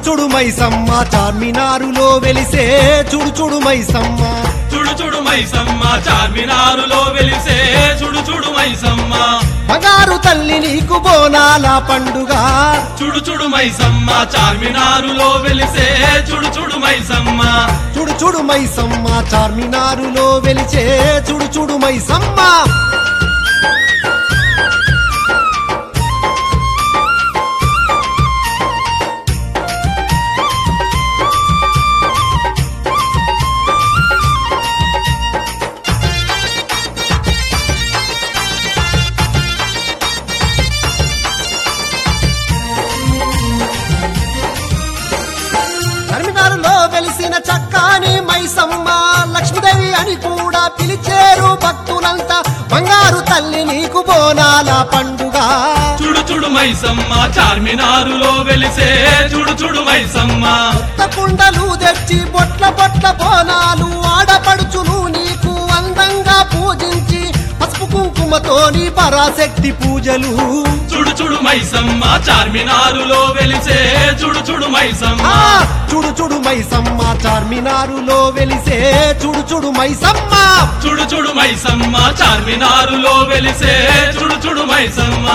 చుడు మైసమ్మ చార్మినారులో వెలిసే చుడు చుడు మైసమ్మ చుడు చుడు మైసమ్మ చార్మినారులో వెలిసే చుడు చుడు మైసమ్మ బంగారు తల్లి నీకు బోనాల పండుగ చుడు చుడు మైసమ్మ చార్మినారులో వెలిసే చుడు చుడు మైసమ్మ చుడు చుడు మైసమ్మ చార్మినారులో వెలిసే చుడు చుడు మైసమ్మ చార్మినారులో వెలిసిన చక్కాని మైసమ్మ లక్ష్మీదేవి అని కూడా పిలిచేరు భక్తులంతా బంగారు తల్లి నీకు బోనాల పండుగ చుడు చుడు మైసమ్మ చార్మినారులో వెలిసే చుడు చుడు మైసమ్మ కొత్త కుండలు తెచ్చి బొట్ల బొట్ల బోనాలు ఆడపడుచులు నీకు అందంగా పూజించి పసుపు కుంకుమతోని పరాశక్తి పూజలు చుడు చుడు మైసమ్మ చార్మినారులో వెలిసే చుడు చుడు మైసమ్మ ఆ చుడు చుడు మైసమ్మ చార్మినారులో వెలిసే చుడు చుడు మైసమ్మ చుడు చుడు మైసమ్మ చార్మినారులో వెలిసే చుడు చుడు మైసమ్మ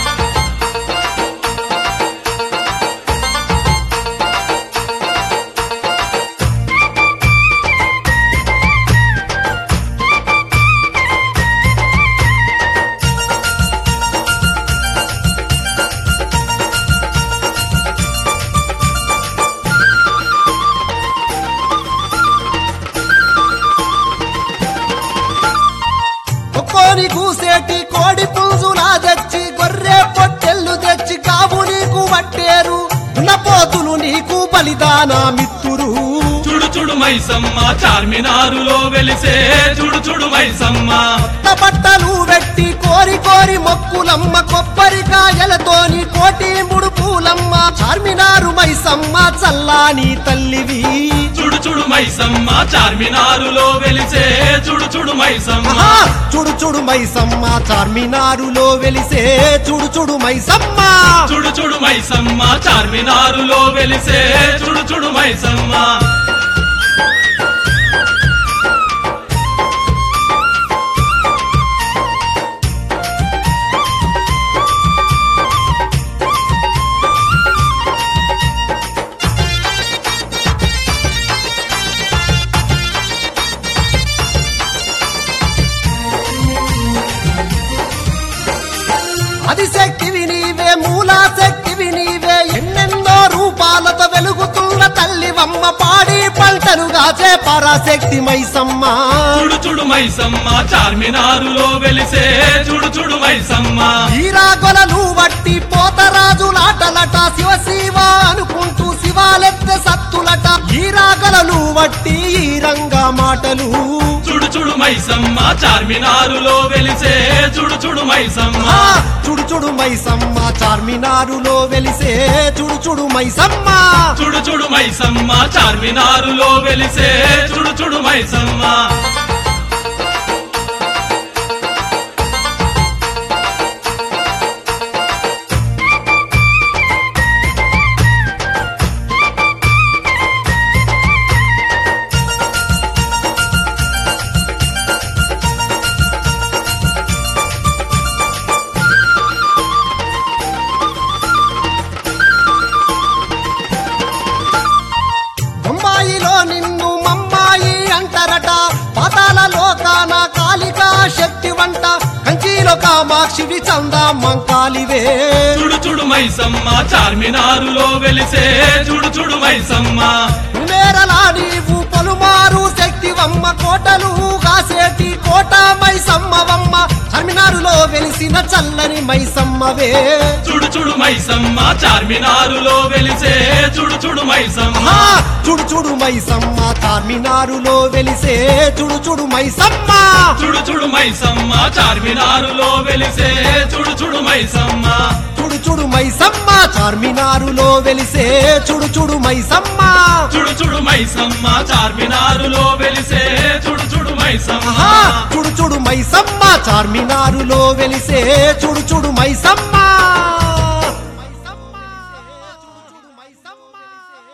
ఒక్కోని కూసేటి కోడి పుంజులా తెచ్చి గొర్రె పొట్టెళ్ళు తెచ్చి కావు నీకు పట్టేరు దున్నపోతులు నీకు బలిదాన మిత్తురు చుడు చుడు మైసమ్మ చార్మినారులో వెలిసే చుడు చుడు మైసమ్మ కొత్త బట్టలు పెట్టి కోరి కోరి మొక్కులమ్మ కొబ్బరికాయలతోని కోటి ముడుపులమ్మ చార్మినారు మైసమ్మ చల్లాని తల్లివి చుడు చుడు మైసమ్మ చార్మినారులో వెలిసే చుడు చుడు మైసమ్మ ఆహా! చుడు చుడు మైసమ్మ చార్మినారులో వెలిసే చుడు చుడు మైసమ్మ చుడు చుడు మైసమ్మ చార్మినారులో వెలిసే చుడు చుడు మైసమ్మ ఆదిశక్తివి నీవే మూలాశక్తివి నీవే ఎన్నెన్నో రూపాలతో వెలుగుతున్న తల్లివమ్మ పాడి పంటలు కాచే పరాశక్తి మైసమ్మ చుడు చుడు మైసమ్మ చార్మినారులో వెలిసే చుడు చుడు మైసమ్మ ఈరాగొలలు వట్టి పోతరాజులాటలట శివ శివ అనుకుంటూ శివాలెత్తే సత్తులట ఈరాగొలలు వట్టి ఈ రంగా మాటలు చుడు చుడు మైసమ్మ చార్మినారులో వెలిసే చుడు చుడు మైసమ్మ ఆ చుడు చుడు మైసమ్మ చార్మినారులో వెలిసే చుడు చుడు మైసమ్మ చుడు చుడు మైసమ్మ చార్మినారులో వెలిసే చుడు చుడు మైసమ్మ బొంబాయిలో నిన్ను మమ్మాయి అంటారట పాతాల లోకాన కాళికా శక్తి వంట కంచిలో కామాక్షివి చందా మంకాలివే చుడు చుడు మైసమ్మ చార్మినారులో వెలిసే చుడు చుడు మైసమ్మ మేరలా నీవు పలుమారు శక్తివమ్మ కోటలు కాసేటి కోట మైసమ్మవమ్మ చార్మినారులో వెలిసిన చల్లని మైసమ్మవే చుడు చుడు మైసమ్మ చార్మినారులో వెలిసే చుడు చుడు మైసమ్మ ఆహా! చుడు చుడు మైసమ్మ చార్మినారులో వెలిసే చుడు చుడు మైసమ్మ చుడు చుడు మైసమ్మ చార్మినారులో వెలిసే చుడు చుడు మైసమ్మ చుడు చుడు మైసమ్మ చార్మినారులో వెలిసే చుడు చుడు మైసమ్మ చుడు చుడు మైసమ్మ చార్మినారులో వెలిసే చుడు చుడు మైసమ్మ ఆహా! చుడు చుడు మైసమ్మ చార్మినారులో వెలిసే చుడు చుడు మైసమ్మ